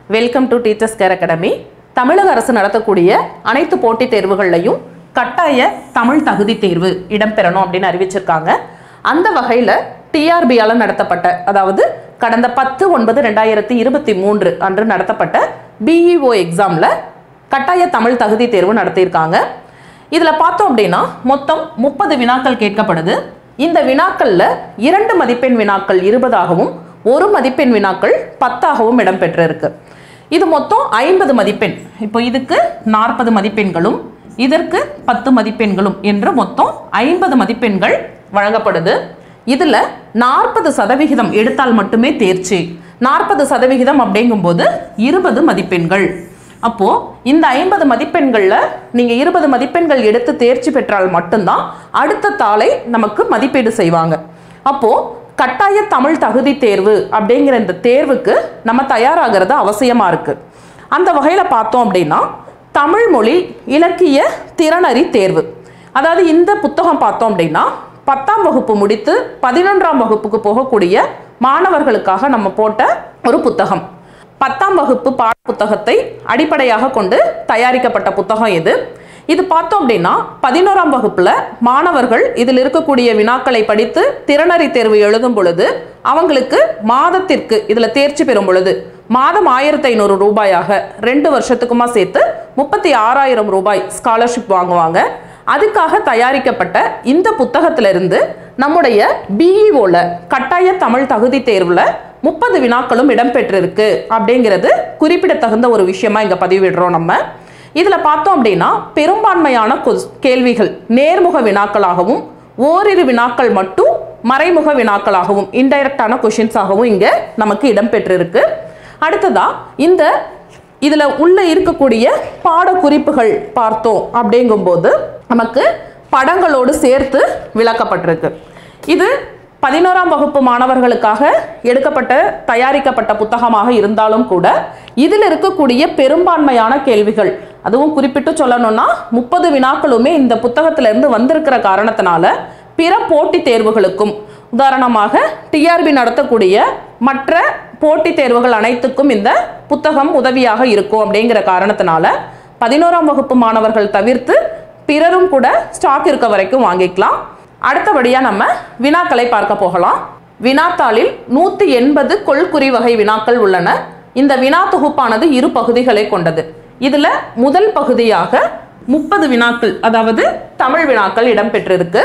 welcome to teachers care academy தமிழக அரசு நடத்தக்கூடிய அனைத்து போட்டித் தேர்வுகள்லையும் கட்டாய தமிழ் தகுதி தேர்வு இடம்பெறணும் அப்படின்னு அறிவிச்சிருக்காங்க அந்த வகையில் டிஆர்பியால் நடத்தப்பட்ட அதாவது கடந்த பத்து ஒன்பது ரெண்டாயிரத்தி இருபத்தி மூன்று அன்று நடத்தப்பட்ட பிஇஓ எக்ஸாமில் கட்டாய தமிழ் தகுதி தேர்வு நடத்தியிருக்காங்க இதில் பார்த்தோம் அப்படின்னா மொத்தம் முப்பது வினாக்கள் கேட்கப்படுது இந்த வினாக்களில் இரண்டு மதிப்பெண் வினாக்கள் இருபதாகவும் ஒரு மதிப்பெண் வினாக்கள் பத்தாகவும் இடம்பெற்றிருக்கு இது மொத்தம் ஐம்பது மதிப்பெண் இப்போ இதுக்கு நாற்பது மதிப்பெண்களும் இதற்கு பத்து மதிப்பெண்களும் என்று மொத்தம் ஐம்பது மதிப்பெண்கள் வழங்கப்படுது இதில் நாற்பது சதவிகிதம் எடுத்தால் மட்டுமே தேர்ச்சி நாற்பது சதவிகிதம் அப்படிங்கும்போது இருபது மதிப்பெண்கள் அப்போ இந்த ஐம்பது மதிப்பெண்களில் நீங்கள் இருபது மதிப்பெண்கள் எடுத்து தேர்ச்சி பெற்றால் மட்டும்தான் அடுத்த தாளை நமக்கு மதிப்பீடு செய்வாங்க அப்போ கட்டாய தமிழ் தகுதி தேர்வு அப்படிங்கிற இந்த தேர்வுக்கு நம்ம தயாராகிறது அவசியமாக இருக்குது அந்த வகையில் பார்த்தோம் அப்படின்னா தமிழ் மொழி இலக்கிய திறனறி தேர்வு அதாவது இந்த புத்தகம் பார்த்தோம் அப்படின்னா பத்தாம் வகுப்பு முடித்து பதினொன்றாம் வகுப்புக்கு போகக்கூடிய மாணவர்களுக்காக நம்ம போட்ட ஒரு புத்தகம் பத்தாம் வகுப்பு பாட புத்தகத்தை அடிப்படையாக கொண்டு தயாரிக்கப்பட்ட புத்தகம் இது இது பார்த்தோம் அப்படின்னா பதினோராம் வகுப்புல மாணவர்கள் இதில் இருக்கக்கூடிய வினாக்களை படித்து திறனறி தேர்வு எழுதும் பொழுது அவங்களுக்கு மாதத்திற்கு இதுல தேர்ச்சி பெறும் பொழுது மாதம் ஆயிரத்தி ஐநூறு ரூபாயாக ரெண்டு வருஷத்துக்குமா சேர்த்து முப்பத்தி ஆறாயிரம் ரூபாய் ஸ்காலர்ஷிப் வாங்குவாங்க அதுக்காக தயாரிக்கப்பட்ட இந்த புத்தகத்திலிருந்து நம்முடைய பிஇஓல கட்டாய தமிழ் தகுதி தேர்வுல முப்பது வினாக்களும் இடம்பெற்றிருக்கு அப்படிங்கிறது குறிப்பிடத்தகுந்த ஒரு விஷயமா இங்க பதிவிடுறோம் நம்ம இதுல பார்த்தோம் அப்படின்னா பெரும்பான்மையான கொஸ்- கேள்விகள் நேர்முக வினாக்களாகவும் ஓரிரு வினாக்கள் மட்டும் மறைமுக வினாக்களாகவும் இன்டைரக்டான கொஷின்ஸாகவும் இங்க நமக்கு இடம்பெற்றிருக்கு அடுத்ததா இந்த இதுல உள்ள இருக்கக்கூடிய பாடக்குறிப்புகள் பார்த்தோம் அப்படிங்கும்போது நமக்கு படங்களோடு சேர்த்து விளக்கப்பட்டிருக்கு இது பதினோராம் வகுப்பு மாணவர்களுக்காக எடுக்கப்பட்ட தயாரிக்கப்பட்ட புத்தகமாக இருந்தாலும் கூட இதில் இருக்கக்கூடிய பெரும்பான்மையான கேள்விகள் அதுவும் குறிப்பிட்டு சொல்லணும்னா முப்பது வினாக்களுமே இந்த புத்தகத்திலிருந்து வந்திருக்கிற காரணத்தினால பிற போட்டித் தேர்வுகளுக்கும் உதாரணமாக டிஆர்பி நடத்தக்கூடிய மற்ற போட்டித் தேர்வுகள் அனைத்துக்கும் இந்த புத்தகம் உதவியாக இருக்கும் அப்படிங்கிற காரணத்தினால பதினோராம் வகுப்பு மாணவர்கள் தவிர்த்து பிறரும் கூட ஸ்டாக் இருக்க வரைக்கும் வாங்கிக்கலாம் அடுத்தபடியா நம்ம வினாக்களை பார்க்க போகலாம் வினாத்தாளில் நூத்தி எண்பது கொள்குறி வகை வினாக்கள் உள்ளன இந்த வினா தொகுப்பானது இரு பகுதிகளை கொண்டது இதுல முதல் பகுதியாக முப்பது வினாக்கள் அதாவது தமிழ் வினாக்கள் இடம்பெற்றிருக்கு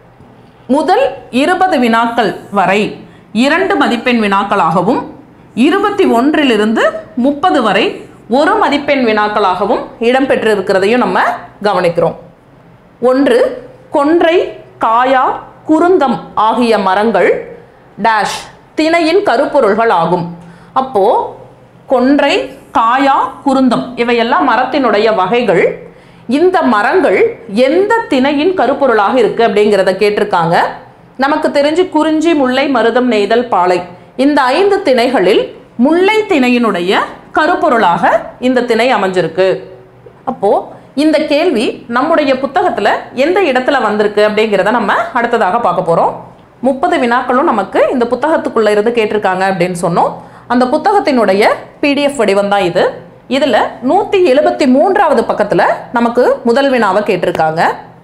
முதல் இருபது வினாக்கள் வரை இரண்டு மதிப்பெண் வினாக்களாகவும் இருபத்தி ஒன்றிலிருந்து முப்பது வரை ஒரு மதிப்பெண் வினாக்களாகவும் இடம்பெற்றிருக்கிறதையும் நம்ம கவனிக்கிறோம் ஒன்று கொன்றை காயா குருந்தம் ஆகிய மரங்கள் டேஷ் திணையின் கருப்பொருள்கள் ஆகும் அப்போ கொன்றை காயா குருந்தம் இவையெல்லாம் மரத்தினுடைய வகைகள் இந்த மரங்கள் எந்த திணையின் கருப்பொருளாக இருக்கு அப்படிங்கிறத கேட்டிருக்காங்க நமக்கு தெரிஞ்சு குறிஞ்சி முல்லை மருதம் நெய்தல் பாலை இந்த ஐந்து திணைகளில் முல்லை திணையினுடைய கருப்பொருளாக இந்த திணை அமைஞ்சிருக்கு அப்போ இந்த கேள்வி நம்முடைய புத்தகத்துல எந்த இடத்துல வந்திருக்கு அப்படிங்கிறத நம்ம அடுத்ததாக பார்க்க போறோம் முப்பது வினாக்களும் நமக்கு இந்த புத்தகத்துக்குள்ள இருந்து கேட்டிருக்காங்க அப்படின்னு சொன்னோம் அந்த புத்தகத்தினுடைய பிடிஎஃப் வடிவம் தான் இது இதுல நூத்தி எழுபத்தி மூன்றாவது பக்கத்துல நமக்கு முதல் வினாவை கேட்டிருக்காங்க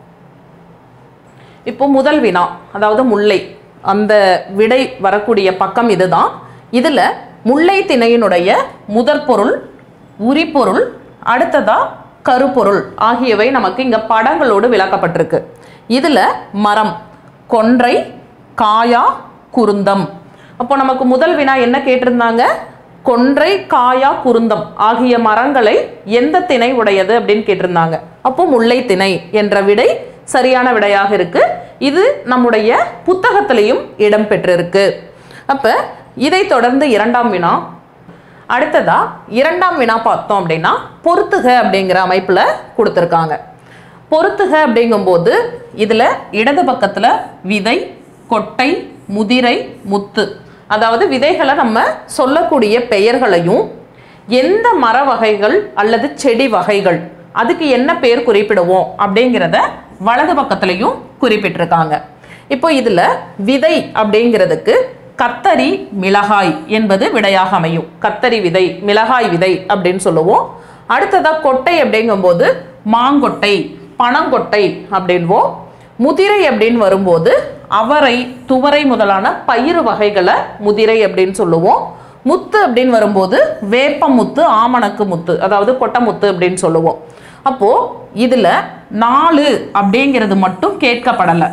இப்போ முதல் வினா அதாவது முல்லை அந்த விடை வரக்கூடிய பக்கம் இதுதான் இதுல முல்லை திணையினுடைய முதற் பொருள் உரிப்பொருள் அடுத்ததா கருப்பொருள் ஆகியவை நமக்கு இங்க படங்களோடு விளக்கப்பட்டிருக்கு இதுல மரம் கொன்றை காயா குருந்தம் அப்போ நமக்கு முதல் வினா என்ன கேட்டிருந்தாங்க கொன்றை காயா குருந்தம் ஆகிய மரங்களை எந்த திணை உடையது அப்படின்னு கேட்டிருந்தாங்க அப்போ முல்லை திணை என்ற விடை சரியான விடையாக இருக்கு இது நம்முடைய புத்தகத்திலையும் இடம்பெற்றிருக்கு அப்ப இதை தொடர்ந்து இரண்டாம் வினா அடுத்ததா இரண்டாம் வினா பார்த்தோம் அப்படின்னா பொறுத்துக அப்படிங்கிற அமைப்புல கொடுத்துருக்காங்க பொறுத்துக அப்படிங்கும்போது இதுல இடது பக்கத்துல விதை கொட்டை முதிரை முத்து அதாவது விதைகளை நம்ம சொல்லக்கூடிய பெயர்களையும் எந்த மர வகைகள் அல்லது செடி வகைகள் அதுக்கு என்ன பெயர் குறிப்பிடுவோம் அப்படிங்கிறத வலது பக்கத்துலையும் குறிப்பிட்டிருக்காங்க இப்போ இதுல விதை அப்படிங்கிறதுக்கு கத்தரி மிளகாய் என்பது விடையாக அமையும் கத்தரி விதை மிளகாய் விதை அப்படின்னு சொல்லுவோம் அடுத்ததா கொட்டை அப்படிங்கும்போது மாங்கொட்டை பனங்கொட்டை அப்படின்வோம் முதிரை அப்படின்னு வரும்போது அவரை துவரை முதலான பயிறு வகைகளை முதிரை அப்படின்னு சொல்லுவோம் முத்து அப்படின்னு வரும்போது வேப்ப முத்து ஆமணக்கு முத்து அதாவது கொட்டை முத்து அப்படின்னு சொல்லுவோம் அப்போ இதுல நாலு அப்படிங்கிறது மட்டும் கேட்கப்படலை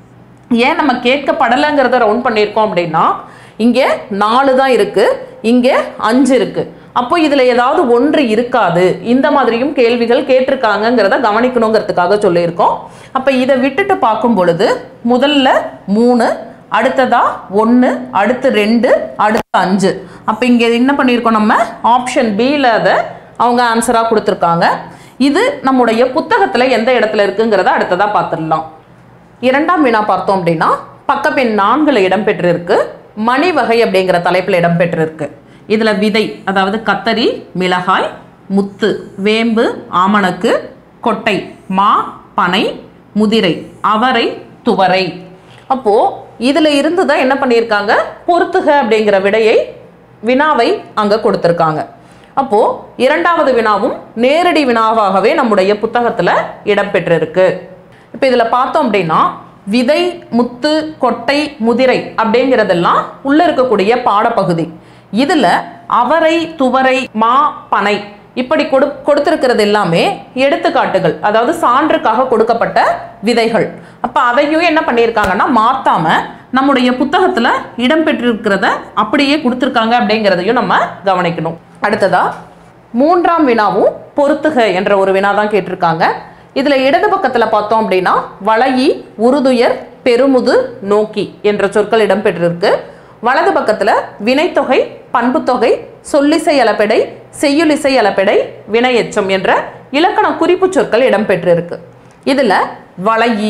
ஏன் நம்ம கேட்கப்படலைங்கிறத ரவுண்ட் பண்ணியிருக்கோம் அப்படின்னா இங்கே நாலு தான் இருக்கு இங்கே அஞ்சு இருக்கு அப்போ இதுல ஏதாவது ஒன்று இருக்காது இந்த மாதிரியும் கேள்விகள் கேட்டிருக்காங்கங்கிறத கவனிக்கணுங்கிறதுக்காக சொல்லியிருக்கோம் அப்ப இதை விட்டுட்டு பார்க்கும் பொழுது முதல்ல மூணு அடுத்ததா ஒன்று அடுத்து ரெண்டு அடுத்து அஞ்சு அப்போ இங்கே என்ன பண்ணியிருக்கோம் நம்ம ஆப்ஷன் பியில் அதை அவங்க ஆன்சராக கொடுத்துருக்காங்க இது நம்முடைய புத்தகத்தில் எந்த இடத்துல இருக்குங்கிறத அடுத்ததாக பார்த்துடலாம் இரண்டாம் வினா பார்த்தோம் அப்படின்னா பக்கப்பெண் நான்குல இடம்பெற்றிருக்கு மணி வகை அப்படிங்கிற தலைப்பில் இடம்பெற்றிருக்கு இதுல விதை அதாவது கத்தரி மிளகாய் முத்து வேம்பு ஆமணக்கு கொட்டை மா பனை முதிரை அவரை துவரை அப்போ இதுல இருந்து தான் என்ன பண்ணியிருக்காங்க பொறுத்துக அப்படிங்கிற விடையை வினாவை அங்க கொடுத்திருக்காங்க அப்போ இரண்டாவது வினாவும் நேரடி வினாவாகவே நம்முடைய புத்தகத்துல இடம்பெற்றிருக்கு இப்போ இதுல பார்த்தோம் அப்படின்னா விதை முத்து கொட்டை முதிரை அப்படிங்கிறதெல்லாம் உள்ள இருக்கக்கூடிய பாடப்பகுதி இதுல அவரை துவரை மா பனை இப்படி கொடு கொடுத்திருக்கிறது எல்லாமே எடுத்துக்காட்டுகள் அதாவது சான்றுக்காக கொடுக்கப்பட்ட விதைகள் அப்ப அதையும் என்ன பண்ணியிருக்காங்கன்னா மாத்தாம நம்முடைய புத்தகத்துல இடம்பெற்றிருக்கிறத அப்படியே கொடுத்திருக்காங்க அப்படிங்கிறதையும் நம்ம கவனிக்கணும் அடுத்ததா மூன்றாம் வினாவும் பொறுத்துக என்ற ஒரு வினா தான் கேட்டிருக்காங்க இதுல இடது பக்கத்துல பார்த்தோம் அப்படின்னா வளையி உருதுயர் பெருமுது நோக்கி என்ற சொற்கள் இடம்பெற்றிருக்கு வலது பக்கத்துல வினைத்தொகை பண்புத்தொகை சொல்லிசை அளபெடை செய்யுளிசை அளபெடை வினையெச்சம் என்ற இலக்கண குறிப்பு சொற்கள் இடம்பெற்றிருக்கு இதுல வளையி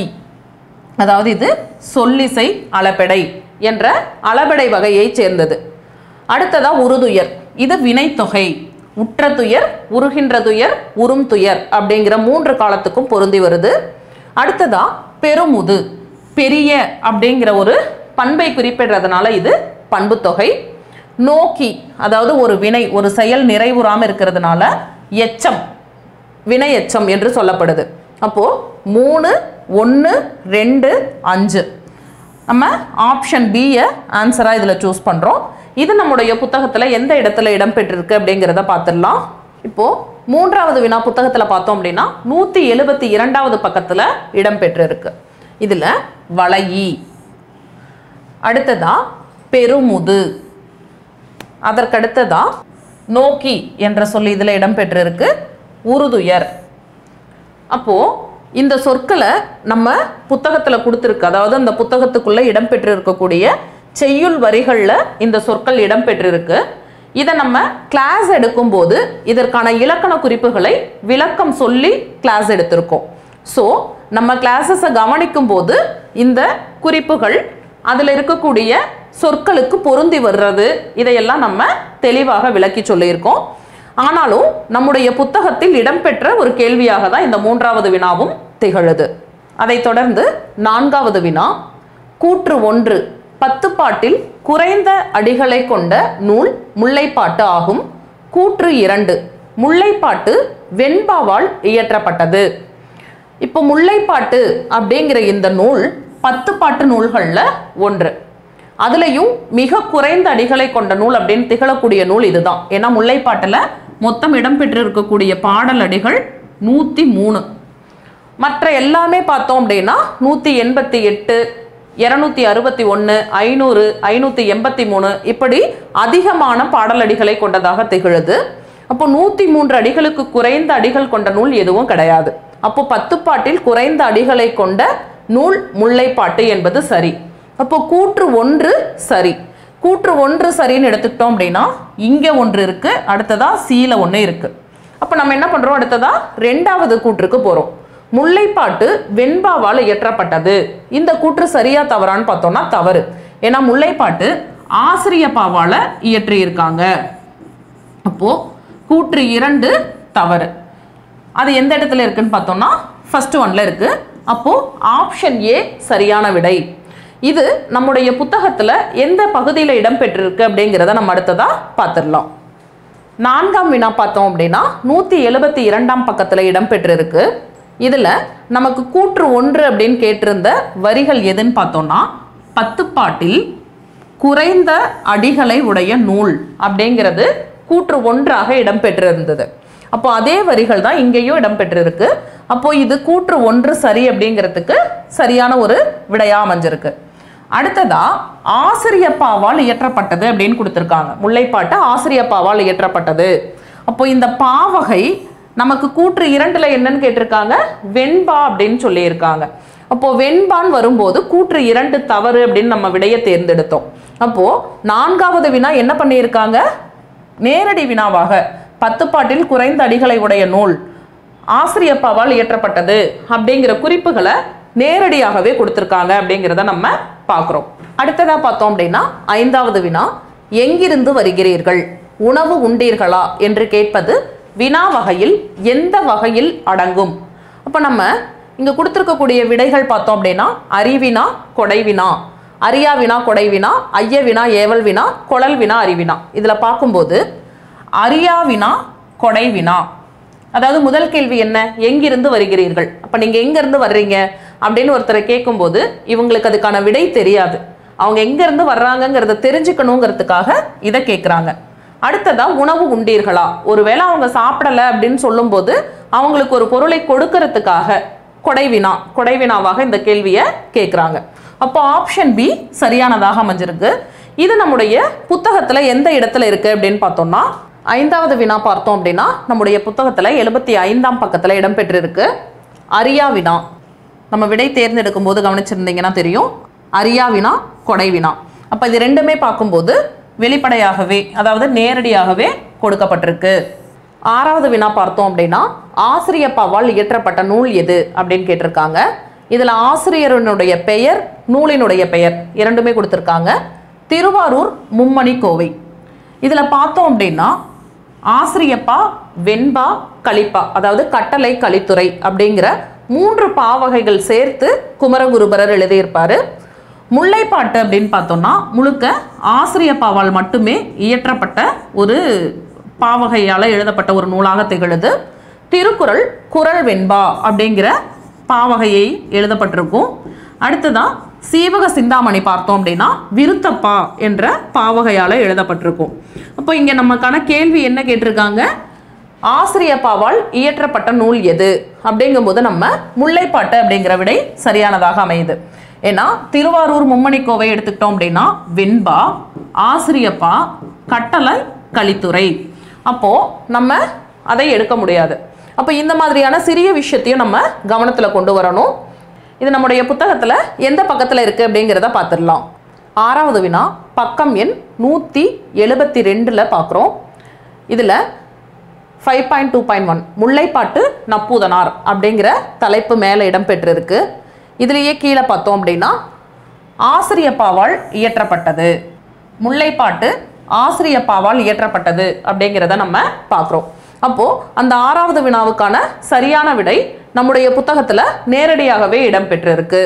அதாவது இது சொல்லிசை அளபெடை என்ற அளபெடை வகையைச் சேர்ந்தது அடுத்ததா உருதுயர் இது வினைத்தொகை உற்ற துயர் உருகின்ற துயர் உறும் துயர் அப்படிங்கிற மூன்று காலத்துக்கும் பொருந்தி வருது அடுத்ததா பெருமுது பெரிய அப்படிங்கிற ஒரு பண்பை குறிப்பிடுறதுனால இது பண்புத்தொகை நோக்கி அதாவது ஒரு வினை ஒரு செயல் நிறைவுறாம இருக்கிறதுனால எச்சம் வினை எச்சம் என்று சொல்லப்படுது அப்போ மூணு ஒன்று ரெண்டு அஞ்சு நம்ம ஆப்ஷன் பியை ஆன்சராக இதில் சூஸ் பண்ணுறோம் இது நம்முடைய புத்தகத்தில் எந்த இடத்துல இடம்பெற்றிருக்கு அப்படிங்கிறத பார்த்துடலாம் இப்போது மூன்றாவது வினா புத்தகத்தில் பார்த்தோம் அப்படின்னா நூற்றி எழுபத்தி இரண்டாவது பக்கத்தில் இடம்பெற்றிருக்கு இதில் வளையி அடுத்ததா பெருமுது அதற்கடுத்ததா நோக்கி என்ற சொல் இதில் இடம்பெற்றிருக்கு உருதுயர் அப்போ இந்த சொற்களை நம்ம புத்தகத்தில் கொடுத்துருக்கு அதாவது அந்த புத்தகத்துக்குள்ள இடம்பெற்று இருக்கக்கூடிய செய்யுள் வரிகளில் இந்த சொற்கள் இடம்பெற்றிருக்கு இதை நம்ம கிளாஸ் எடுக்கும்போது இதற்கான இலக்கண குறிப்புகளை விளக்கம் சொல்லி கிளாஸ் எடுத்திருக்கோம் ஸோ நம்ம கிளாஸஸை கவனிக்கும் போது இந்த குறிப்புகள் அதில் இருக்கக்கூடிய சொற்களுக்கு பொருந்தி வர்றது இதையெல்லாம் நம்ம தெளிவாக விளக்கி சொல்லியிருக்கோம் ஆனாலும் நம்முடைய புத்தகத்தில் இடம்பெற்ற ஒரு கேள்வியாக தான் இந்த மூன்றாவது வினாவும் திகழுது அதைத் தொடர்ந்து நான்காவது வினா கூற்று ஒன்று பத்து பாட்டில் குறைந்த அடிகளை கொண்ட நூல் முல்லைப்பாட்டு ஆகும் கூற்று இரண்டு முல்லைப்பாட்டு வெண்பாவால் இயற்றப்பட்டது இப்போ முல்லைப்பாட்டு அப்படிங்கிற இந்த நூல் பத்து பாட்டு நூல்களில் ஒன்று அதுலேயும் மிக குறைந்த அடிகளை கொண்ட நூல் அப்படின்னு திகழக்கூடிய நூல் இதுதான் ஏன்னா முல்லைப்பாட்டில் மொத்தம் இடம்பெற்று இருக்கக்கூடிய பாடல் அடிகள் நூற்றி மூணு மற்ற எல்லாமே பார்த்தோம் அப்படின்னா நூற்றி எண்பத்தி எட்டு இரநூத்தி அறுபத்தி ஒன்று ஐநூறு ஐநூற்றி எண்பத்தி மூணு இப்படி அதிகமான பாடலடிகளை கொண்டதாக திகழுது அப்போ நூற்றி மூன்று அடிகளுக்கு குறைந்த அடிகள் கொண்ட நூல் எதுவும் கிடையாது அப்போ பத்துப்பாட்டில் குறைந்த அடிகளை கொண்ட நூல் முல்லைப்பாட்டு என்பது சரி அப்போ கூற்று ஒன்று சரி கூற்று ஒன்று சரின்னு எடுத்துக்கிட்டோம் அப்படின்னா இங்கே ஒன்று இருக்கு அடுத்ததா சீல ஒன்று இருக்கு அப்போ நம்ம என்ன பண்றோம் அடுத்ததா ரெண்டாவது கூற்றுக்கு போறோம் முல்லைப்பாட்டு வெண்பாவால் இயற்றப்பட்டது இந்த கூற்று சரியா தவறான்னு பார்த்தோம்னா தவறு ஏன்னா முல்லைப்பாட்டு ஆசிரியப்பாவால இயற்றியிருக்காங்க அப்போ கூற்று இரண்டு தவறு அது எந்த இடத்துல இருக்குன்னு பார்த்தோம்னா ஃபர்ஸ்ட் ஒன்ல இருக்கு அப்போ ஆப்ஷன் ஏ சரியான விடை இது நம்முடைய புத்தகத்துல எந்த பகுதியில் இடம்பெற்றிருக்கு அப்படிங்கிறத நம்ம அடுத்ததா பார்த்துடலாம் நான்காம் வினா பார்த்தோம் அப்படின்னா நூற்றி எழுபத்தி இரண்டாம் பக்கத்தில் இடம்பெற்றிருக்கு இதில் நமக்கு கூற்று ஒன்று அப்படின்னு கேட்டிருந்த வரிகள் எதுன்னு பார்த்தோம்னா பத்துப்பாட்டில் குறைந்த அடிகளை உடைய நூல் அப்படிங்கிறது கூற்று ஒன்றாக இடம்பெற்றிருந்தது அப்போ அதே வரிகள் தான் இங்கேயும் இடம்பெற்றிருக்கு அப்போ இது கூற்று ஒன்று சரி அப்படிங்கிறதுக்கு சரியான ஒரு விடையா அமைஞ்சிருக்கு அடுத்ததா ஆசிரியப்பாவால் இயற்றப்பட்டது அப்படின்னு கொடுத்துருக்காங்க முல்லைப்பாட்டு ஆசிரியப்பாவால் இயற்றப்பட்டது அப்போ இந்த பாவகை நமக்கு கூற்று இரண்டுல என்னன்னு கேட்டிருக்காங்க வெண்பா அப்படின்னு சொல்லியிருக்காங்க அப்போ வெண்பான் வரும்போது கூற்று இரண்டு தவறு அப்படின்னு நம்ம விடையை தேர்ந்தெடுத்தோம் அப்போ நான்காவது வினா என்ன பண்ணியிருக்காங்க நேரடி வினாவாக பத்துப்பாட்டில் குறைந்த அடிகளை உடைய நூல் ஆசிரியப்பாவால் இயற்றப்பட்டது அப்படிங்கிற குறிப்புகளை நேரடியாகவே கொடுத்துருக்காங்க அப்படிங்கிறத நம்ம பார்க்குறோம் அடுத்ததா பார்த்தோம் அப்படின்னா ஐந்தாவது வினா எங்கிருந்து வருகிறீர்கள் உணவு உண்டீர்களா என்று கேட்பது வினா வகையில் எந்த வகையில் அடங்கும் அப்போ நம்ம இங்கே கொடுத்துருக்கக்கூடிய விடைகள் பார்த்தோம் அப்படின்னா அறிவினா கொடைவினா அரியா வினா கொடைவினா ஐய வினா ஏவல் வினா குழல் வினா அறிவினா இதில் பார்க்கும்போது அரியா வினா கொடை வினா அதாவது முதல் கேள்வி என்ன எங்கிருந்து வருகிறீர்கள் அப்போ நீங்கள் எங்கேருந்து வர்றீங்க அப்படின்னு ஒருத்தரை கேட்கும்போது இவங்களுக்கு அதுக்கான விடை தெரியாது அவங்க எங்கேருந்து வர்றாங்கங்கிறத தெரிஞ்சுக்கணுங்கிறதுக்காக இதை கேட்குறாங்க அடுத்ததா உணவு உண்டீர்களா ஒருவேளை அவங்க சாப்பிடலை அப்படின்னு சொல்லும்போது அவங்களுக்கு ஒரு பொருளை கொடுக்கறதுக்காக கொடைவினா கொடைவினாவாக இந்த கேள்வியை கேட்குறாங்க அப்போ ஆப்ஷன் பி சரியானதாக அமைஞ்சிருக்கு இது நம்முடைய புத்தகத்தில் எந்த இடத்துல இருக்கு அப்படின்னு பார்த்தோம்னா ஐந்தாவது வினா பார்த்தோம் அப்படின்னா நம்முடைய புத்தகத்தில் எழுபத்தி ஐந்தாம் பக்கத்தில் இடம்பெற்றிருக்கு அரியா வினா நம்ம விடை தேர்ந்தெடுக்கும் போது கவனிச்சிருந்தீங்கன்னா தெரியும் அரியா வினா கொடை வினா அப்போ இது ரெண்டுமே பார்க்கும்போது வெளிப்படையாகவே அதாவது நேரடியாகவே கொடுக்கப்பட்டிருக்கு ஆறாவது வினா பார்த்தோம் அப்படின்னா ஆசிரியப்பாவால் இயற்றப்பட்ட நூல் எது அப்படின்னு கேட்டிருக்காங்க இதில் ஆசிரியரனுடைய பெயர் நூலினுடைய பெயர் இரண்டுமே கொடுத்துருக்காங்க திருவாரூர் மும்மணி கோவை இதில் பார்த்தோம் அப்படின்னா ஆசிரியப்பா வெண்பா கலிப்பா அதாவது கட்டளை கலித்துறை அப்படிங்கிற மூன்று பாவகைகள் சேர்த்து குமரகுருபரர் எழுதியிருப்பாரு முல்லைப்பாட்டு அப்படின்னு பார்த்தோம்னா முழுக்க ஆசிரியப்பாவால் மட்டுமே இயற்றப்பட்ட ஒரு பாவகையால் எழுதப்பட்ட ஒரு நூலாக திகழுது திருக்குறள் குறள் வெண்பா அப்படிங்கிற பாவகையை எழுதப்பட்டிருக்கும் அடுத்ததான் சீவக சிந்தாமணி பார்த்தோம் அப்படின்னா விருத்தப்பா என்ற பாவகையால் எழுதப்பட்டிருக்கும் அப்போ இங்கே நமக்கான கேள்வி என்ன கேட்டிருக்காங்க ஆசிரியப்பாவால் இயற்றப்பட்ட நூல் எது அப்படிங்கும்போது நம்ம முல்லைப்பாட்டு அப்படிங்கிற விடை சரியானதாக அமையுது ஏன்னா திருவாரூர் மும்மணி கோவை எடுத்துக்கிட்டோம் அப்படின்னா வெண்பா ஆசிரியப்பா கட்டளை கலித்துறை அப்போ நம்ம அதை எடுக்க முடியாது அப்போ இந்த மாதிரியான சிறிய விஷயத்தையும் நம்ம கவனத்தில் கொண்டு வரணும் இது நம்முடைய புத்தகத்தில் எந்த பக்கத்தில் இருக்குது அப்படிங்கிறத பார்த்துடலாம் ஆறாவது வினா பக்கம் எண் நூற்றி எழுபத்தி ரெண்டில் பார்க்குறோம் இதில் five point two point one முல்லைப்பாட்டு நப்பூதனார் அப்படிங்கிற தலைப்பு மேலே இடம்பெற்றிருக்கு இதுலேயே கீழே பார்த்தோம் அப்படின்னா ஆசிரியப்பாவால் இயற்றப்பட்டது முல்லைப்பாட்டு ஆசிரியப்பாவால் இயற்றப்பட்டது அப்படிங்கிறத நம்ம பார்க்குறோம் அப்போது அந்த ஆறாவது வினாவுக்கான சரியான விடை நம்முடைய புத்தகத்தில் நேரடியாகவே இடம்பெற்றிருக்கு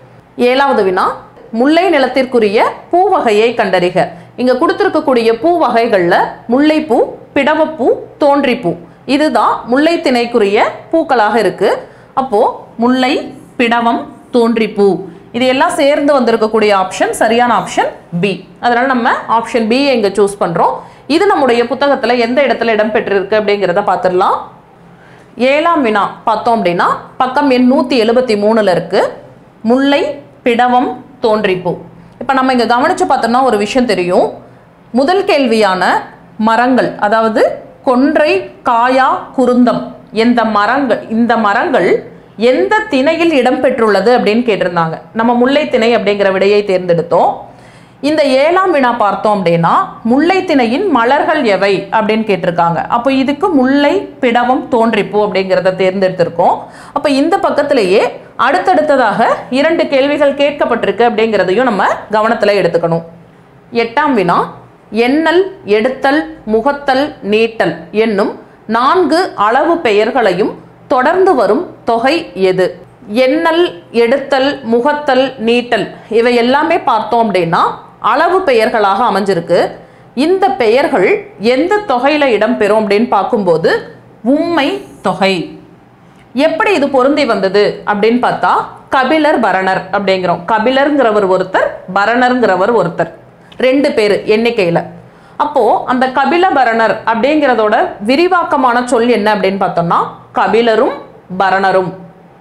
ஏழாவது வினா முல்லை நிலத்திற்குரிய பூ வகையை கண்டறிக இங்க கொடுத்திருக்கக்கூடிய பூ வகைகள்ல முல்லைப்பூ பிடவப்பூ தோன்றிப்பூ இதுதான் முல்லை திணைக்குரிய பூக்களாக இருக்கு அப்போ முல்லை பிடவம் தோன்றிப்பூ இது எல்லாம் சேர்ந்து வந்திருக்கக்கூடிய ஆப்ஷன் சரியான ஆப்ஷன் பி அதனால நம்ம ஆப்ஷன் பி இங்க சூஸ் பண்றோம் இது நம்முடைய புத்தகத்துல எந்த இடத்துல இடம்பெற்றிருக்கு அப்படிங்கிறத பார்த்துடலாம் ஏழாம் வினா பார்த்தோம் அப்படின்னா பக்கம் எண் நூற்றி எழுபத்தி மூணில் இருக்கு முல்லை பிடவம் தோன்றிப்பூ இப்போ நம்ம இங்கே கவனித்து பார்த்தோம்னா ஒரு விஷயம் தெரியும் முதல் கேள்வியான மரங்கள் அதாவது கொன்றை காயா குருந்தம் எந்த மரங்கள் இந்த மரங்கள் எந்த திணையில் இடம்பெற்றுள்ளது அப்படின்னு கேட்டிருந்தாங்க நம்ம முல்லை திணை அப்படிங்கிற விடையை தேர்ந்தெடுத்தோம் இந்த ஏழாம் வினா பார்த்தோம் அப்படின்னா முல்லை திணையின் மலர்கள் எவை அப்படின்னு கேட்டிருக்காங்க அப்போ இதுக்கு முல்லை பிடவம் தோன்றிப்பூ அப்படிங்கிறத தேர்ந்தெடுத்திருக்கோம் அப்போ இந்த பக்கத்திலேயே அடுத்தடுத்ததாக இரண்டு கேள்விகள் கேட்கப்பட்டிருக்கு அப்படிங்கிறதையும் நம்ம கவனத்தில் எடுத்துக்கணும் எட்டாம் வினா எண்ணல் எடுத்தல் முகத்தல் நீட்டல் என்னும் நான்கு அளவு பெயர்களையும் தொடர்ந்து வரும் தொகை எது எண்ணல் எடுத்தல் முகத்தல் நீட்டல் இவை எல்லாமே பார்த்தோம் அப்படின்னா அளவு பெயர்களாக அமைஞ்சிருக்கு இந்த பெயர்கள் எந்த தொகையில இடம்பெறும் அப்படின்னு பார்க்கும்போது உம்மை தொகை எப்படி இது பொருந்தி வந்தது அப்படின்னு பார்த்தா கபிலர் பரணர் அப்படிங்கிறோம் கபிலர்ங்கிறவர் ஒருத்தர் பரணர்ங்கிறவர் ஒருத்தர் ரெண்டு பேர் எண்ணிக்கையில அப்போ அந்த கபில பரணர் அப்படிங்கிறதோட விரிவாக்கமான சொல் என்ன அப்படின்னு பார்த்தோம்னா கபிலரும் பரணரும்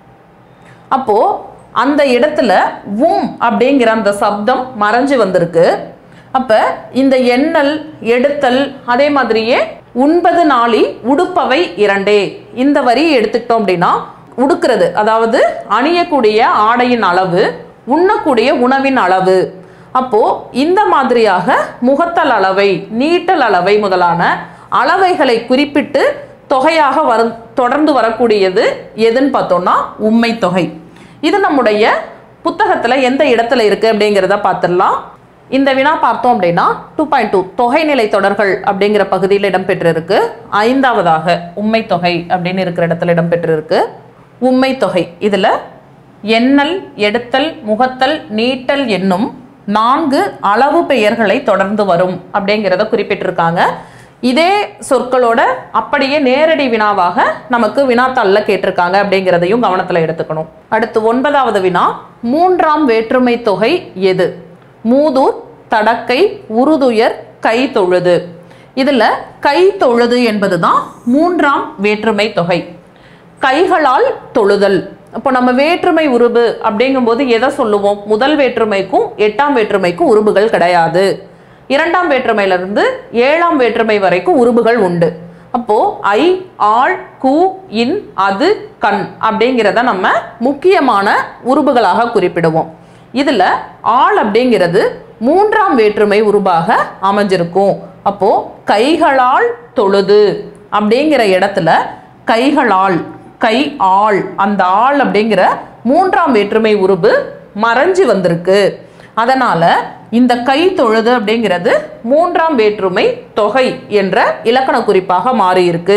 அப்போ அந்த இடத்துல உம் அப்படிங்கிற அந்த சப்தம் மறைஞ்சு வந்திருக்கு அப்ப இந்த எண்ணல் எடுத்தல் அதே மாதிரியே உண்பது நாளி உடுப்பவை இரண்டே இந்த வரியை எடுத்துக்கிட்டோம் அப்படின்னா உடுக்கிறது அதாவது அணியக்கூடிய ஆடையின் அளவு உண்ணக்கூடிய உணவின் அளவு அப்போ இந்த மாதிரியாக முகத்தல் அளவை நீட்டல் அளவை முதலான அளவைகளை குறிப்பிட்டு தொகையாக வரு தொடர்ந்து வரக்கூடியது எதுன்னு பார்த்தோம்னா உண்மை தொகை இது நம்முடைய புத்தகத்துல எந்த இடத்துல இருக்கு அப்படிங்கிறத பார்த்துடலாம் இந்த வினா பார்த்தோம் அப்படின்னா டூ பாயிண்ட் டூ தொகைநிலை தொடர்கள் அப்படிங்கிற பகுதியில் இடம்பெற்றிருக்கு ஐந்தாவதாக உண்மை தொகை அப்படின்னு இருக்கிற இடத்துல இடம்பெற்றிருக்கு உண்மை தொகை இதுல எண்ணல் எடுத்தல் முகத்தல் நீட்டல் என்னும் நான்கு அளவு பெயர்களை தொடர்ந்து வரும் அப்படிங்கிறத குறிப்பிட்டிருக்காங்க இதே சொற்களோட அப்படியே நேரடி வினாவாக நமக்கு வினாத்தாளில் கேட்டிருக்காங்க அப்படிங்கிறதையும் கவனத்தில் எடுத்துக்கணும் அடுத்து ஒன்பதாவது வினா மூன்றாம் வேற்றுமை தொகை எது மூதூர் தடக்கை உருதுயர் கை தொழுது இதுல கை தொழுது என்பதுதான் மூன்றாம் வேற்றுமை தொகை கைகளால் தொழுதல் அப்போ நம்ம வேற்றுமை உருபு அப்படிங்கும்போது எதை சொல்லுவோம் முதல் வேற்றுமைக்கும் எட்டாம் வேற்றுமைக்கும் உருபுகள் கிடையாது இரண்டாம் வேற்றுமையிலிருந்து ஏழாம் வேற்றுமை வரைக்கும் உருபுகள் உண்டு அப்போ ஐ ஆள் கு இன் அது கண் அப்படிங்கிறத நம்ம முக்கியமான உருபுகளாக குறிப்பிடுவோம் இதுல ஆள் அப்படிங்கிறது மூன்றாம் வேற்றுமை உருபாக அமைஞ்சிருக்கும் அப்போ கைகளால் தொழுது அப்படிங்கிற இடத்துல கைகளால் கை ஆள் அந்த ஆள் அப்படிங்கிற மூன்றாம் வேற்றுமை உருபு மறைஞ்சு வந்திருக்கு அதனால இந்த கை தொழுது அப்படிங்கிறது மூன்றாம் வேற்றுமை தொகை என்ற இலக்கண குறிப்பாக மாறியிருக்கு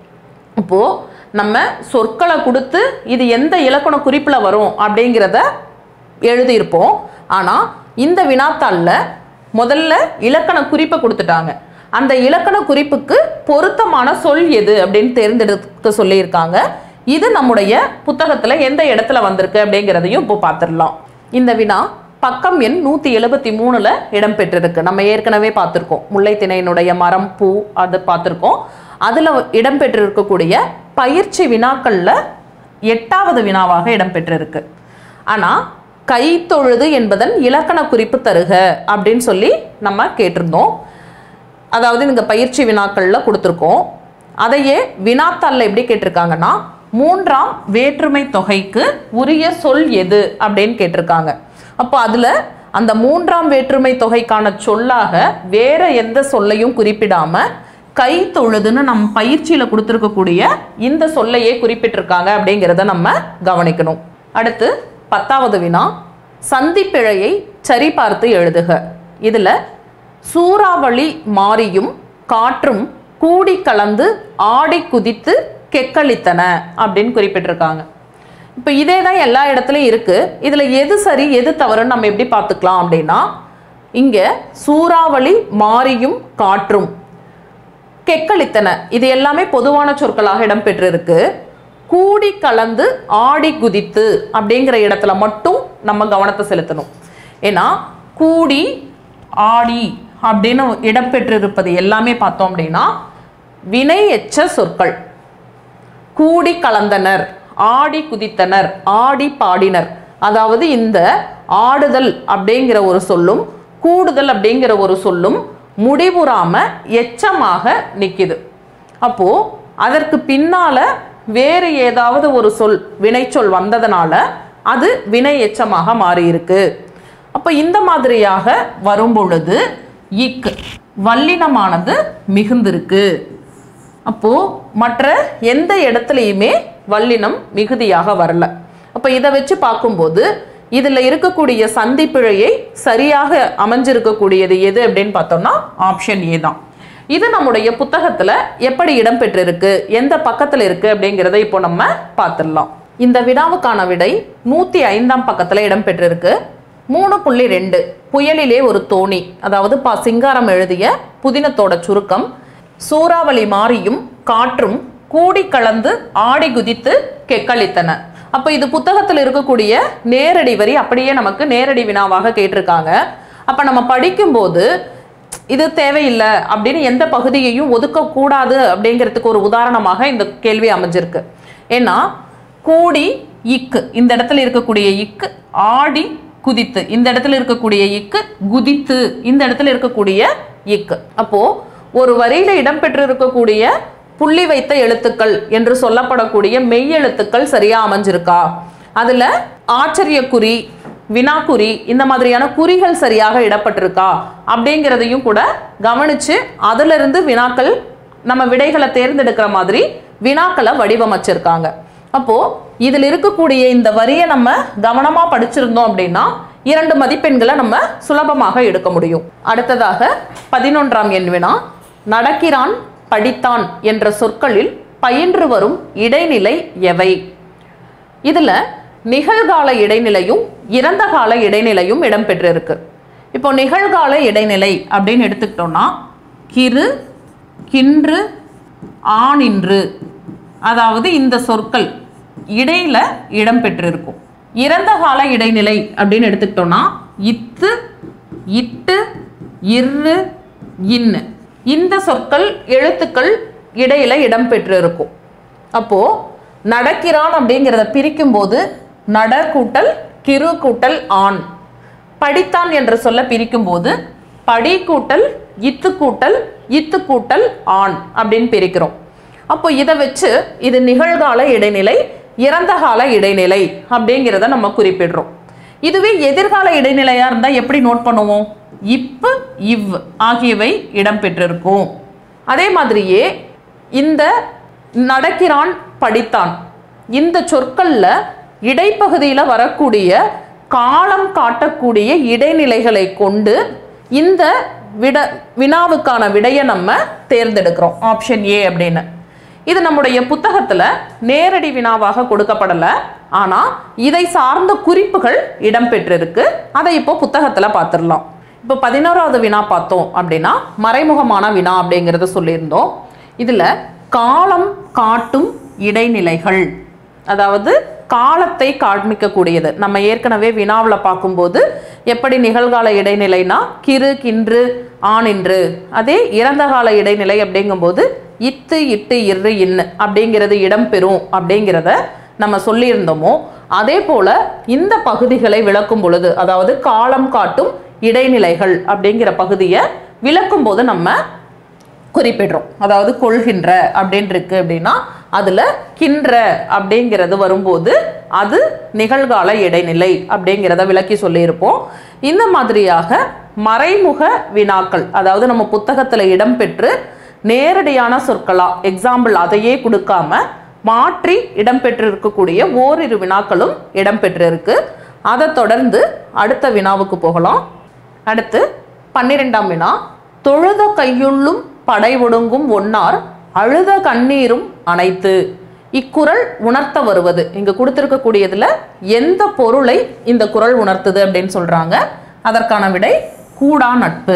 இப்போ நம்ம சொற்களை கொடுத்து இது எந்த இலக்கண குறிப்பில் வரும் அப்படிங்கிறத எழுதியிருப்போம் ஆனால் இந்த வினாத்தாளில் முதல்ல இலக்கண குறிப்பை கொடுத்துட்டாங்க அந்த இலக்கண குறிப்புக்கு பொருத்தமான சொல் எது அப்படின்னு தேர்ந்தெடுக்க சொல்லியிருக்காங்க இது நம்முடைய புத்தகத்தில் எந்த இடத்துல வந்திருக்கு அப்படிங்கிறதையும் இப்போ பார்த்துடலாம் இந்த வினா பக்கம் எண் நூற்றி எழுபத்தி மூணில் இடம்பெற்றிருக்கு நம்ம ஏற்கனவே பார்த்துருக்கோம் முல்லைத்திணையினுடைய மரம் பூ அது பார்த்துருக்கோம் அதில் இடம்பெற்றிருக்கக்கூடிய பயிற்சி வினாக்களில் எட்டாவது வினாவாக இடம்பெற்றிருக்கு ஆனால் கை தொழுது என்பதன் இலக்கண குறிப்பு தருக அப்படின்னு சொல்லி நம்ம கேட்டிருந்தோம் அதாவது இந்த பயிற்சி வினாக்களில் கொடுத்துருக்கோம் அதையே வினாத்தாளில் எப்படி கேட்டிருக்காங்கன்னா மூன்றாம் வேற்றுமை தொகைக்கு உரிய சொல் எது அப்படின்னு கேட்டிருக்காங்க அப்போ அதில் அந்த மூன்றாம் வேற்றுமை தொகைக்கான சொல்லாக வேற எந்த சொல்லையும் குறிப்பிடாம கை தொழுதுன்னு நம்ம பயிற்சியில் கொடுத்துருக்கக்கூடிய இந்த சொல்லையே குறிப்பிட்டிருக்காங்க அப்படிங்கிறத நம்ம கவனிக்கணும் அடுத்து பத்தாவது வினா சந்திப்பிழையை சரிபார்த்து எழுதுக இதில் சூறாவளி மாறியும் காற்றும் கூடி கலந்து ஆடி குதித்து கெக்களித்தன அப்படின்னு குறிப்பிட்டிருக்காங்க இப்போ இதே தான் எல்லா இடத்துலையும் இருக்கு இதில் எது சரி எது தவறுன்னு நம்ம எப்படி பார்த்துக்கலாம் அப்படின்னா இங்கே சூறாவளி மாறியும் காற்றும் கெக்களித்தன இது எல்லாமே பொதுவான சொற்களாக இடம்பெற்றிருக்கு கூடி கலந்து ஆடி குதித்து அப்படிங்கிற இடத்துல மட்டும் நம்ம கவனத்தை செலுத்தணும் ஏன்னா கூடி ஆடி அப்படின்னு இடம்பெற்றிருப்பது எல்லாமே பார்த்தோம் அப்படின்னா வினை எச்ச சொற்கள் கூடி கலந்தனர் ஆடி குதித்தனர் ஆடி பாடினர் அதாவது இந்த ஆடுதல் அப்படிங்கிற ஒரு சொல்லும் கூடுதல் அப்படிங்கிற ஒரு சொல்லும் முடிவுறாம எச்சமாக நிக்குது அப்போ அதற்கு பின்னால வேறு ஏதாவது ஒரு சொல் வினைச்சொல் வந்ததுனால அது வினை எச்சமாக மாறியிருக்கு அப்போ இந்த மாதிரியாக வரும் பொழுது இக் வல்லினமானது மிகுந்திருக்கு அப்போ மற்ற எந்த இடத்துலையுமே வல்லினம் மிகுதியாக வரல அப்போ இதை வச்சு பார்க்கும்போது இதில் இருக்கக்கூடிய சந்திப்பிழையை சரியாக அமைஞ்சிருக்கக்கூடியது எது அப்படின்னு பார்த்தோம்னா ஆப்ஷன் ஏ தான் இது நம்முடைய புத்தகத்தில் எப்படி இடம்பெற்றிருக்கு எந்த பக்கத்தில் இருக்கு அப்படிங்கிறத இப்போ நம்ம பார்த்துடலாம் இந்த வினாவுக்கான விடை நூற்றி ஐந்தாம் பக்கத்தில் இடம்பெற்றிருக்கு மூணு புள்ளி ரெண்டு புயலிலே ஒரு தோணி அதாவது பா சிங்காரம் எழுதிய புதினத்தோட சுருக்கம் சூறாவளி மாறியும் காற்றும் கூடி கலந்து ஆடி குதித்து கெக்களித்தன அப்போ இது புத்தகத்தில் இருக்கக்கூடிய நேரடி வரி அப்படியே நமக்கு நேரடி வினாவாக கேட்டிருக்காங்க அப்போ நம்ம படிக்கும்போது இது தேவையில்லை அப்படின்னு எந்த பகுதியையும் ஒதுக்கக்கூடாது அப்படிங்கிறதுக்கு ஒரு உதாரணமாக இந்த கேள்வி அமைஞ்சிருக்கு ஏன்னா கூடி இக்கு இந்த இடத்துல இருக்கக்கூடிய இக்கு ஆடி குதித்து இந்த இடத்துல இருக்கக்கூடிய இக்கு குதித்து இந்த இடத்துல இருக்கக்கூடிய இக்கு அப்போ ஒரு வரியில இடம்பெற்று இருக்கக்கூடிய புள்ளி வைத்த எழுத்துக்கள் என்று சொல்லப்படக்கூடிய மெய் எழுத்துக்கள் சரியா அமைஞ்சிருக்கா அதுல ஆச்சரியக்குறி வினாக்குறி இந்த மாதிரியான குறிகள் சரியாக இடப்பட்டிருக்கா அப்படிங்கிறதையும் கூட கவனிச்சு அதுல இருந்து வினாக்கள் நம்ம விடைகளை தேர்ந்தெடுக்கிற மாதிரி வினாக்களை வடிவமைச்சிருக்காங்க அப்போ இதில் இருக்கக்கூடிய இந்த வரியை நம்ம கவனமா படிச்சிருந்தோம் அப்படின்னா இரண்டு மதிப்பெண்களை நம்ம சுலபமாக எடுக்க முடியும் அடுத்ததாக பதினொன்றாம் எண் வினா நடக்கிறான் படித்தான் என்ற சொற்களில் பயின்று வரும் இடைநிலை எவை இதுல நிகழ்கால இடைநிலையும் இறந்த கால இடைநிலையும் இடம்பெற்றிருக்கு இப்போ நிகழ்கால இடைநிலை அப்படின்னு எடுத்துக்கிட்டோம்னா கிறு கின்று ஆனின்று அதாவது இந்த சொற்கள் இடையில இடம்பெற்றிருக்கும் இறந்த கால இடைநிலை அப்படின்னு எடுத்துக்கிட்டோம்னா இத்து இட்டு இரு இன்னு இந்த சொற்கள் எழுத்துக்கள் இடையில இடம்பெற்றிருக்கும் அப்போ நடக்கிறான் அப்படிங்கிறத பிரிக்கும் போது நட கூட்டல் கிரு கூட்டல் ஆண் படித்தான் என்ற சொல்ல பிரிக்கும் போது படி கூட்டல் இத்து கூட்டல் இத்து கூட்டல் ஆண் அப்படின்னு பிரிக்கிறோம் அப்போ இதை வச்சு இது நிகழ்கால இடைநிலை இறந்த கால இடைநிலை அப்படிங்கிறத நம்ம குறிப்பிடுறோம் இதுவே எதிர்கால இடைநிலையா இருந்தா எப்படி நோட் பண்ணுவோம் இப்பு இவ் ஆகியவை இடம்பெற்றிருக்கும் அதே மாதிரியே இந்த நடக்கிறான் படித்தான் இந்த சொற்கள்ல இடைப்பகுதியில வரக்கூடிய காலம் காட்டக்கூடிய இடைநிலைகளை கொண்டு இந்த விட வினாவுக்கான விடையை நம்ம தேர்ந்தெடுக்கிறோம் ஆப்ஷன் ஏ அப்படின்னு இது நம்முடைய புத்தகத்துல நேரடி வினாவாக கொடுக்கப்படல ஆனா இதை சார்ந்த குறிப்புகள் இடம்பெற்றிருக்கு அதை இப்போ புத்தகத்துல பார்த்துடலாம் இப்போ பதினோராவது வினா பார்த்தோம் அப்படின்னா மறைமுகமான வினா அப்படிங்கிறத சொல்லியிருந்தோம் இதுல காலம் காட்டும் இடைநிலைகள் அதாவது காலத்தை காண்பிக்கக்கூடியது நம்ம ஏற்கனவே வினாவில் பார்க்கும்போது எப்படி நிகழ்கால இடைநிலைனா கிறு கின்று ஆனின்று அதே இறந்த கால இடைநிலை அப்படிங்கும்போது இத்து இட்டு இரு இன்னு அப்படிங்கிறது இடம்பெறும் அப்படிங்கிறத நம்ம சொல்லியிருந்தோமோ அதே போல இந்த பகுதிகளை விளக்கும் பொழுது அதாவது காலம் காட்டும் இடைநிலைகள் அப்படிங்கிற பகுதியை விளக்கும் போது நம்ம குறிப்பிடுறோம் அதாவது கொள்கின்ற அப்படின்னு இருக்கு அப்படின்னா அதுல கின்ற அப்படிங்கிறது வரும்போது அது நிகழ்கால இடைநிலை அப்படிங்கிறத விளக்கி சொல்லியிருப்போம் இந்த மாதிரியாக மறைமுக வினாக்கள் அதாவது நம்ம புத்தகத்துல இடம்பெற்று நேரடியான சொற்களா எக்ஸாம்பிள் அதையே கொடுக்காம மாற்றி இடம்பெற்று இருக்கக்கூடிய ஓரிரு வினாக்களும் இடம்பெற்றிருக்கு அதை தொடர்ந்து அடுத்த வினாவுக்கு போகலாம் அடுத்து பன்னிரெண்டாம் வினா தொழுத கையுள்ளும் படை ஒடுங்கும் ஒன்னார் அழுத கண்ணீரும் அனைத்து இக்குறள் உணர்த்த வருவது இங்க கொடுத்திருக்கக்கூடியதுல எந்த பொருளை இந்த குறள் உணர்த்துது அப்படின்னு சொல்றாங்க அதற்கான விடை கூடா நட்பு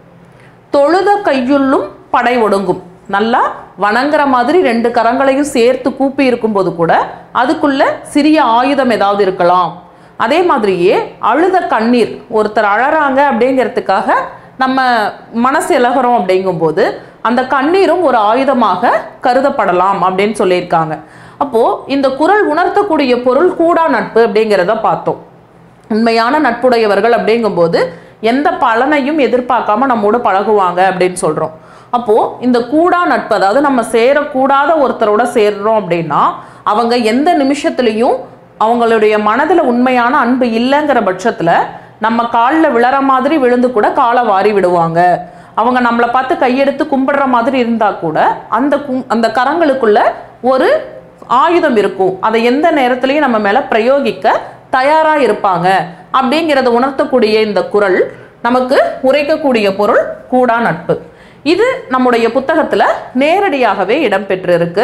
தொழுத கையுள்ளும் படை ஒடுங்கும் நல்லா வணங்குற மாதிரி ரெண்டு கரங்களையும் சேர்த்து கூப்பி இருக்கும்போது கூட அதுக்குள்ள சிறிய ஆயுதம் ஏதாவது இருக்கலாம் அதே மாதிரியே அழுத கண்ணீர் ஒருத்தர் அழறாங்க அப்படிங்கிறதுக்காக நம்ம மனசு இலகுறோம் அப்படிங்கும்போது அந்த கண்ணீரும் ஒரு ஆயுதமாக கருதப்படலாம் அப்படின்னு சொல்லியிருக்காங்க அப்போ இந்த குறள் உணர்த்தக்கூடிய பொருள் கூடா நட்பு அப்படிங்கிறத பார்த்தோம் உண்மையான நட்புடையவர்கள் அப்படிங்கும்போது எந்த பலனையும் எதிர்பார்க்காம நம்மோட பழகுவாங்க அப்படின்னு சொல்றோம் அப்போ இந்த கூடா நட்பு அதாவது நம்ம சேரக்கூடாத ஒருத்தரோட சேர்றோம் அப்படின்னா அவங்க எந்த நிமிஷத்துலையும் அவங்களுடைய மனதுல உண்மையான அன்பு இல்லைங்கிற பட்சத்துல நம்ம காலில் விழற மாதிரி விழுந்து கூட காலை வாரி விடுவாங்க அவங்க நம்மளை பார்த்து கையெடுத்து கும்பிடுற மாதிரி இருந்தா கூட அந்த கும் அந்த கரங்களுக்குள்ள ஒரு ஆயுதம் இருக்கும் அதை எந்த நேரத்திலையும் நம்ம மேல பிரயோகிக்க தயாரா இருப்பாங்க அப்படிங்கிறத உணர்த்தக்கூடிய இந்த குறள் நமக்கு உரைக்கக்கூடிய பொருள் கூடா நட்பு இது நம்முடைய புத்தகத்துல நேரடியாகவே இடம்பெற்றிருக்கு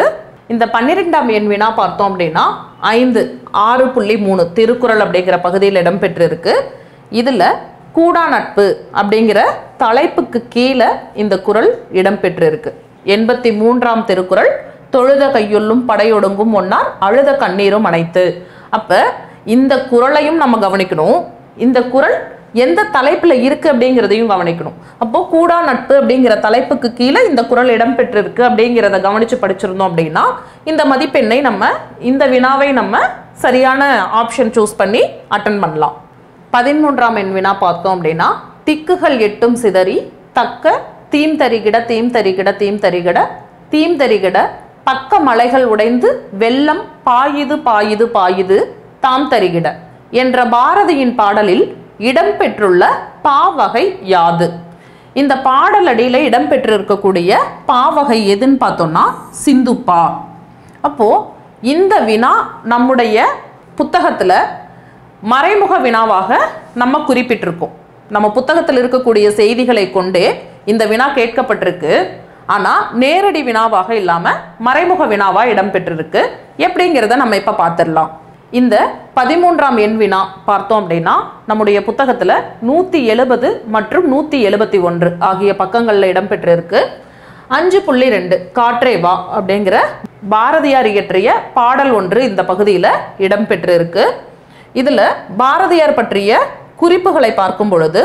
இந்த பன்னிரெண்டாம் எண் வினா பார்த்தோம் அப்படின்னா ஐந்து ஆறு புள்ளி மூணு திருக்குறள் அப்படிங்கிற பகுதியில் இடம்பெற்றிருக்கு இதில் கூடா நட்பு அப்படிங்கிற தலைப்புக்கு கீழே இந்த குறள் இடம்பெற்றிருக்கு எண்பத்தி மூன்றாம் திருக்குறள் தொழுத கையொல்லும் படையொடுங்கும் ஒன்னார் அழுத கண்ணீரும் அனைத்து அப்ப இந்த குறளையும் நம்ம கவனிக்கணும் இந்த குறள் எந்த தலைப்புல இருக்கு அப்படிங்கிறதையும் கவனிக்கணும் அப்போ கூடா நட்பு அப்படிங்கிற தலைப்புக்கு கீழே இந்த குறள் இடம்பெற்றிருக்கு அப்படிங்கிறத கவனிச்சு படிச்சிருந்தோம் அப்படின்னா இந்த மதிப்பெண்ணை நம்ம இந்த வினாவை நம்ம சரியான ஆப்ஷன் சூஸ் பண்ணி அட்டன் பண்ணலாம் பதிமூன்றாம் எண் வினா பார்த்தோம் அப்படின்னா திக்குகள் எட்டும் சிதறி தக்க தீம் தரிகிட தீம் தரிகிட தீம் தரிகிட தீம் தரிகிட பக்க மலைகள் உடைந்து வெள்ளம் பாயுது பாயுது பாயுது தாம் தரிகிட என்ற பாரதியின் பாடலில் இடம்பெற்றுள்ள பாவகை யாது இந்த பாடல் அடியில இடம்பெற்றிருக்கக்கூடிய பாவகை எதுன்னு பார்த்தோம்னா சிந்துப்பா அப்போ இந்த வினா நம்முடைய புத்தகத்துல மறைமுக வினாவாக நம்ம குறிப்பிட்டிருக்கோம் நம்ம புத்தகத்தில் இருக்கக்கூடிய செய்திகளை கொண்டே இந்த வினா கேட்கப்பட்டிருக்கு ஆனா நேரடி வினாவாக இல்லாம மறைமுக வினாவா இடம்பெற்றிருக்கு எப்படிங்கிறத நம்ம இப்ப பார்த்துடலாம் இந்த பதிமூன்றாம் எண் வினா பார்த்தோம் அப்படின்னா நம்முடைய புத்தகத்துல நூத்தி எழுபது மற்றும் நூத்தி எழுபத்தி ஒன்று ஆகிய பக்கங்கள்ல இடம்பெற்றிருக்கு அஞ்சு புள்ளி ரெண்டு காற்றே வா அப்படிங்கிற பாரதியார் இயற்றிய பாடல் ஒன்று இந்த பகுதியில் இடம்பெற்றிருக்கு இதில் பாரதியார் பற்றிய குறிப்புகளை பார்க்கும் பொழுது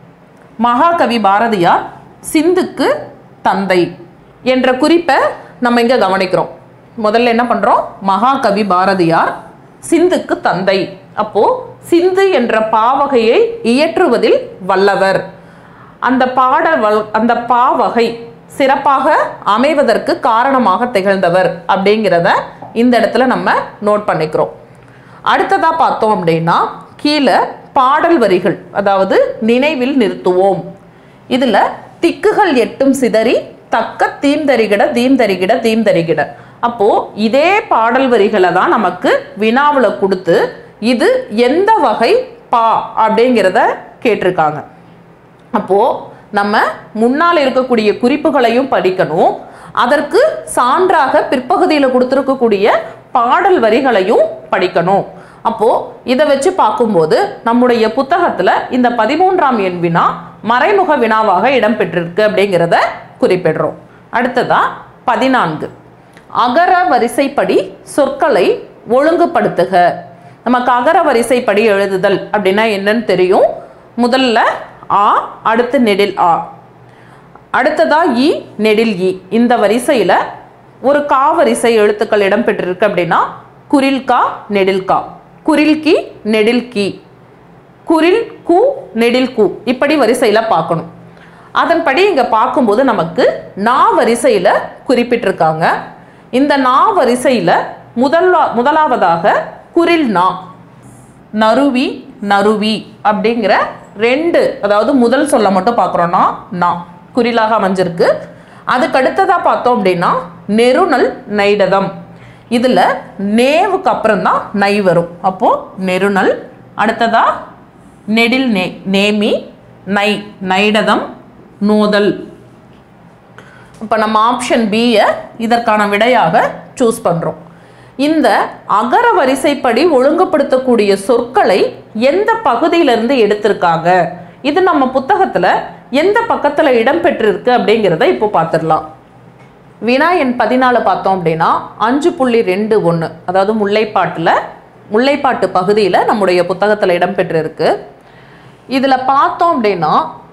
மகாகவி பாரதியார் சிந்துக்கு தந்தை என்ற குறிப்பை நம்ம இங்கே கவனிக்கிறோம் முதல்ல என்ன பண்ணுறோம் மகாகவி பாரதியார் சிந்துக்கு தந்தை அப்போ சிந்து என்ற பாவகையை இயற்றுவதில் வல்லவர் அந்த பாடல் வல்- அந்த பாவகை சிறப்பாக அமைவதற்கு காரணமாக திகழ்ந்தவர் அப்படிங்கிறத இந்த இடத்துல நம்ம நோட் பண்ணிக்கிறோம் அடுத்ததா பார்த்தோம் அப்படின்னா கீழே பாடல் வரிகள் அதாவது நினைவில் நிறுத்துவோம் இதுல திக்குகள் எட்டும் சிதறி தக்க தீம்தரிகிட தீம்தரிகிட தீம்தரிகிட அப்போ இதே பாடல் வரிகளை தான் நமக்கு வினாவுல கொடுத்து இது எந்த வகை பா அப்படிங்கிறத கேட்டிருக்காங்க அப்போ நம்ம முன்னால் இருக்கக்கூடிய குறிப்புகளையும் படிக்கணும் அதற்கு சான்றாக பிற்பகுதியில் கொடுத்துருக்கக்கூடிய பாடல் வரிகளையும் படிக்கணும் அப்போ இதை வச்சு பார்க்கும்போது நம்முடைய புத்தகத்துல இந்த பதிமூன்றாம் எண் வினா மறைமுக வினாவாக இடம்பெற்றிருக்கு அப்படிங்கிறத குறிப்பிடுறோம் அடுத்ததா பதினான்கு அகர வரிசைப்படி சொற்களை ஒழுங்குபடுத்துக நமக்கு அகர வரிசைப்படி எழுதுதல் அப்படின்னா என்னன்னு தெரியும் முதல்ல ஆ அடுத்து நெடில் ஆ அடுத்ததா இ நெடில் இ இந்த வரிசையில ஒரு கா வரிசை எழுத்துக்கள் இடம்பெற்றிருக்கு அப்படின்னா குரில் கா நெடில் கா குரில் கி நெடில் கி குரில் கு நெடில் கு இப்படி வரிசையில பார்க்கணும் அதன்படி இங்க பார்க்கும்போது நமக்கு நா வரிசையில குறிப்பிட்டிருக்காங்க இந்த நா வரிசையில முதல்ல முதலாவதாக குரில் நா நறுவி நறுவி அப்படிங்கிற ரெண்டு அதாவது முதல் சொல்ல மட்டும் பார்க்குறோன்னா நா குறிலாக அமைஞ்சிருக்கு அதுக்கு அடுத்ததா பார்த்தோம் அப்படின்னா நெருநல் நைடதம் இதுல நேவுக்கு அப்புறம் தான் நை வரும் அப்போ நெருநல் அடுத்ததா நெடில் நே நேமி நை நைடதம் நோதல் இப்போ நம்ம ஆப்ஷன் பியை இதற்கான விடையாக சூஸ் பண்ணுறோம் இந்த அகர வரிசைப்படி ஒழுங்குபடுத்தக்கூடிய சொற்களை எந்த பகுதியிலிருந்து எடுத்திருக்காங்க இது நம்ம புத்தகத்தில் எந்த பக்கத்தில் இடம்பெற்றிருக்கு அப்படிங்கிறத இப்போ பார்த்துடலாம் வினா எண் பதினாலு பார்த்தோம் அப்படின்னா அஞ்சு புள்ளி ரெண்டு ஒன்று அதாவது முல்லைப்பாட்டில் முல்லைப்பாட்டு பகுதியில் நம்முடைய புத்தகத்தில் இடம்பெற்றிருக்கு இதில் பார்த்தோம் அப்படின்னா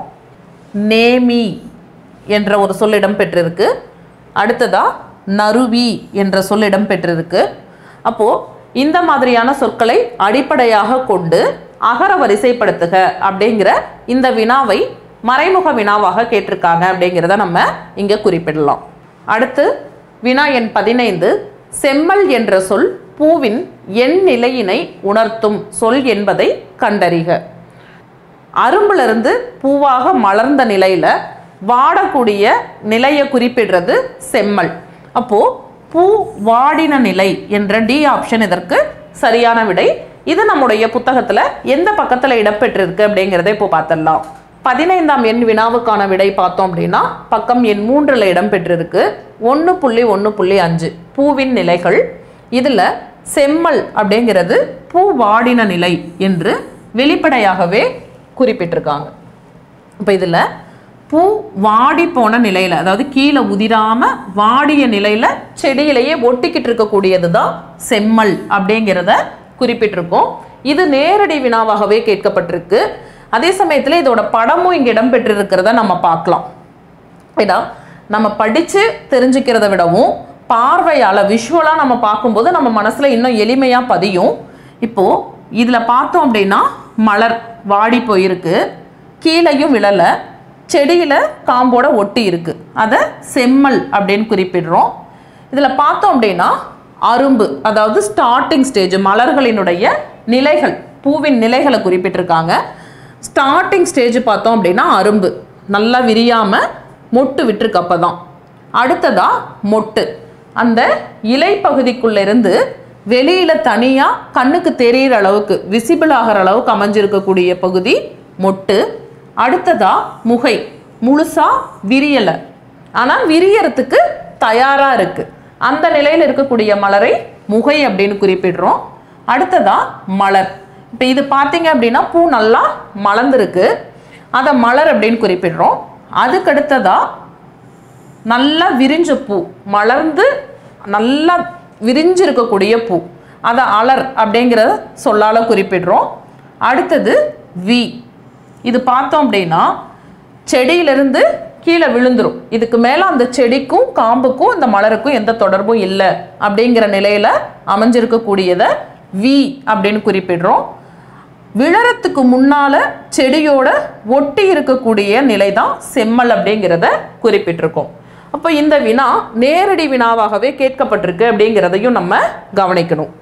நேமி என்ற ஒரு சொல் இடம்பெற்றிருக்கு அடுத்ததா நறுவி என்ற சொல் இடம்பெற்றிருக்கு அப்போ இந்த மாதிரியான சொற்களை அடிப்படையாக கொண்டு அகர வரிசைப்படுத்துக அப்படிங்கிற இந்த வினாவை மறைமுக வினாவாக கேட்டிருக்காங்க அப்படிங்கிறத நம்ம இங்க குறிப்பிடலாம் அடுத்து வினா எண் பதினைந்து செம்மல் என்ற சொல் பூவின் எண் நிலையினை உணர்த்தும் சொல் என்பதை கண்டறிக அரும்புல இருந்து பூவாக மலர்ந்த நிலையில வாடக்கூடிய நிலையை குறிப்பிடுறது செம்மல் அப்போ பூ வாடின நிலை என்ற டி ஆப்ஷன் இதற்கு சரியான விடை இது நம்முடைய புத்தகத்துல எந்த பக்கத்துல இடம்பெற்றிருக்கு அப்படிங்கிறத இப்போ பார்த்துடலாம் பதினைந்தாம் எண் வினாவுக்கான விடை பார்த்தோம் அப்படின்னா பக்கம் எண் மூன்றில் இடம்பெற்றிருக்கு ஒன்று புள்ளி ஒன்று புள்ளி அஞ்சு பூவின் நிலைகள் இதில் செம்மல் அப்படிங்கிறது பூ வாடின நிலை என்று வெளிப்படையாகவே குறிப்பிட்டிருக்காங்க இப்போ இதில் பூ வாடி போன நிலையில் அதாவது கீழே உதிராம வாடிய நிலையில் செடியிலேயே ஒட்டிக்கிட்டு இருக்கக்கூடியது தான் செம்மல் அப்படிங்கிறத குறிப்பிட்டிருக்கோம் இது நேரடி வினாவாகவே கேட்கப்பட்டிருக்கு அதே சமயத்தில் இதோட படமும் இங்கே இடம்பெற்றிருக்கிறத நம்ம பார்க்கலாம் ஏன்னா நம்ம படித்து தெரிஞ்சுக்கிறத விடவும் பார்வையால் விஷுவலாக நம்ம பார்க்கும்போது நம்ம மனசில் இன்னும் எளிமையாக பதியும் இப்போது இதில் பார்த்தோம் அப்படின்னா மலர் வாடி போயிருக்கு கீழையும் விழலை செடியில் காம்போட ஒட்டி இருக்கு அதை செம்மல் அப்படின்னு குறிப்பிடுறோம் இதில் பார்த்தோம் அப்படின்னா அரும்பு அதாவது ஸ்டார்டிங் ஸ்டேஜ் மலர்களினுடைய நிலைகள் பூவின் நிலைகளை குறிப்பிட்டிருக்காங்க ஸ்டார்டிங் ஸ்டேஜ் பார்த்தோம் அப்படின்னா அரும்பு நல்லா விரியாம மொட்டு விட்டுருக்கு அப்பதான் அடுத்ததா மொட்டு அந்த இலை பகுதிக்குள்ள இருந்து வெளியில தனியா கண்ணுக்கு தெரியிற அளவுக்கு விசிபிள் ஆகிற அளவுக்கு அமைஞ்சிருக்கக்கூடிய பகுதி மொட்டு அடுத்ததா முகை முழுசா விரியலை ஆனால் விரியறதுக்கு தயாரா இருக்கு அந்த நிலையில் இருக்கக்கூடிய மலரை முகை அப்படின்னு குறிப்பிடுறோம் அடுத்ததா மலர் இப்போ இது பார்த்தீங்க அப்படின்னா பூ நல்லா மலர்ந்துருக்கு அதை மலர் அப்படின்னு குறிப்பிடுறோம் அதுக்கடுத்ததா நல்லா விரிஞ்ச பூ மலர்ந்து நல்லா விரிஞ்சு இருக்கக்கூடிய பூ அதை அலர் அப்படிங்கிற சொல்லால குறிப்பிடுறோம் அடுத்தது வி இது பார்த்தோம் அப்படின்னா செடியிலிருந்து கீழே விழுந்துரும் இதுக்கு மேலே அந்த செடிக்கும் காம்புக்கும் இந்த மலருக்கும் எந்த தொடர்பும் இல்லை அப்படிங்கிற நிலையில அமைஞ்சிருக்கக்கூடியதை வி அப்படின்னு குறிப்பிடுறோம் விழறத்துக்கு முன்னால செடியோட ஒட்டி இருக்கக்கூடிய நிலை தான் செம்மல் அப்படிங்கிறத குறிப்பிட்டிருக்கோம் அப்போ இந்த வினா நேரடி வினாவாகவே கேட்கப்பட்டிருக்கு அப்படிங்கிறதையும் நம்ம கவனிக்கணும்